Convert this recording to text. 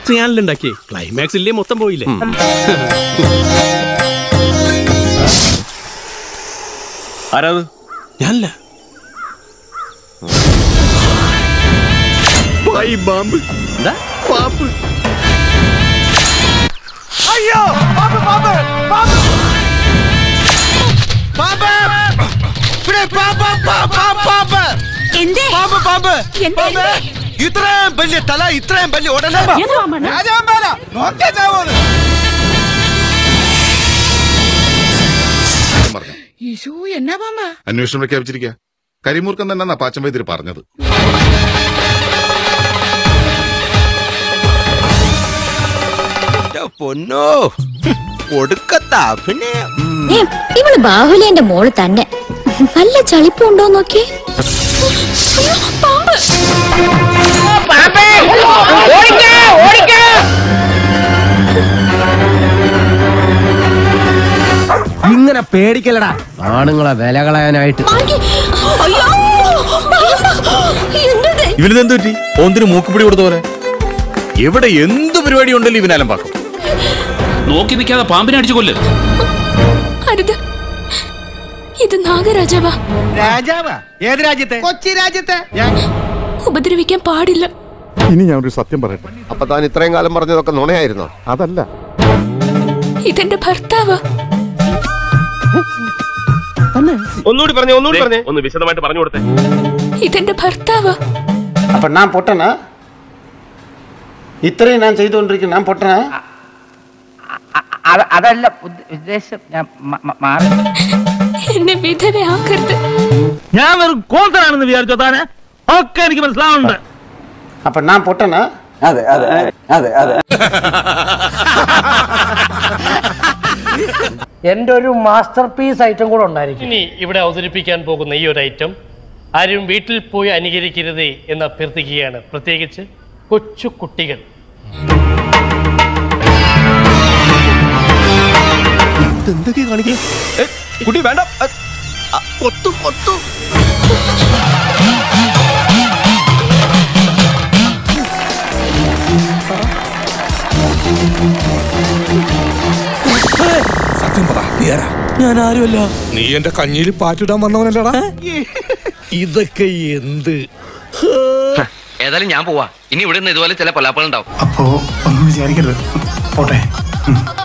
ഞാനല്ലേ ഉണ്ടാക്കിയേ ക്ലൈമാക്സ് ഇല്ലേ മൊത്തം പോയില്ലേ ആരാത് ഞാനല്ല പൈ ബാമ്പ് പാമ്പ് അയ്യോ പാമ്പ് പാമ്പ് പാമ്പ് പാമ്പ് ഇവിടെ പാമ്പ് പാമ്പ് പാമ്പ് എന്തേ പാമ്പ് പാമ്പ് എന്തേ? പാമ്പ് ഇത്രയും വലിയ തല ഇത്രയും വലിയ ഉടനെ ഏത് പാമ്പാണ്? രാജാമ്പാല നോക്കിയാ ചാവോന്ന് ഈശോ എന്നാ പാമ്പാ അന്വേഷണം പ്രഖ്യാപിച്ചിരിക്കുക കരിമൂർക്കം തന്നെ പാച്ചൻ വൈദ്യര് പറഞ്ഞത് പൊന്നോ ഒടുക്കത്ത അഭിനയം ഏ, ഇവള് ബാഹുലേന്റെ മോള് തന്നെ വല്ല ചളിപ്പുണ്ടോ നോക്കിയേ ഇങ്ങനെ പേടിക്കലടാ ആണുങ്ങളെ വില കളയാനായിട്ട് ഇവനിതെന്ത് പറ്റി ഓന്തിന് മൂക്കുപിടി കൊടുത്ത പോലെ എവിടെ എന്ത് പരിപാടി ഉണ്ടല്ലോ ഇവനാലും പാക്കും നോക്കി നിൽക്കാതെ പാമ്പിനെ അടിച്ചു കൊല്ല് അരുത് ഇത് നാഗരാജാവാ രാജാവാ ഏത് രാജ്യത്തെ കൊച്ചി രാജ്യത്തെ ഉപദ്രവിക്കാൻ പാടില്ല ഇനി ഞാൻ ഒരു സത്യം പറയട്ടെ അപ്പൊ താൻ ഇത്രയും കാലം പറഞ്ഞതൊക്കെ നുണയായിരുന്നോ അതല്ല ഇതെന്റെ ഭർത്താവാ ഒന്നുകൂടി പറഞ്ഞേ ഒന്നുകൂടി പറഞ്ഞേ ഒന്ന് വിശദമായിട്ട് പറഞ്ഞു കൊടുത്തേ ഇതെന്റെ ഭർത്താവാ அப்ப நான் பொட்டனா ഇത്രയും ഞാൻ ചെയ്തുകൊണ്ടിരിക്കുന്നു ഞാൻ പൊട്ടനാ അതല്ല ഉദ്ദ- ഉദ്ദേശം ഞാൻ മ- മ- മാറി എന്നെ വിധവയാക്കരുത് ഞാൻ വെറും കോന്തനാണെന്ന് വിചാരിച്ചോ താനെ ഒക്കെ എനിക്ക് മനസ്സിലാവുന്നുണ്ട് അപ്പൊ ഞാൻ പൊട്ടനാ അതെ അതെ അതെ അതെ എന്റെ ഒരു മാസ്റ്റർ പീസ് ഐറ്റം കൂടെ ഉണ്ടായിരിക്കും ഇനി ഇവിടെ അവതരിപ്പിക്കാൻ പോകുന്ന ഈ ഒരു ഐറ്റം ആരും വീട്ടിൽ പോയി അനുകരിക്കരുതേ എന്ന് അഭ്യർത്ഥിക്കുകയാണ് പ്രത്യേകിച്ച് കൊച്ചു കുട്ടികൾ എന്തൊക്കെയാ കാണിക്കേ കുട്ടി വേണ്ട അ, അ, കൊത്തു കൊത്തു സത്യം പറ നീ ആരാ ഞാൻ ആരുമല്ല നീ എന്റെ കഞ്ഞിയിൽ പാറ്റിടാൻ വന്നവനല്ലടാ ഇതൊക്കെ എന്ത് ഏതായാലും ഞാൻ പോവാ ഇനി ഇവിടെ നിന്ന് ഇതുപോലെ ചില കൊല്ലാപ്പുകൾ ഉണ്ടാവും അപ്പോ ഒന്നും വിചാരിക്കരുത് പോട്ടെ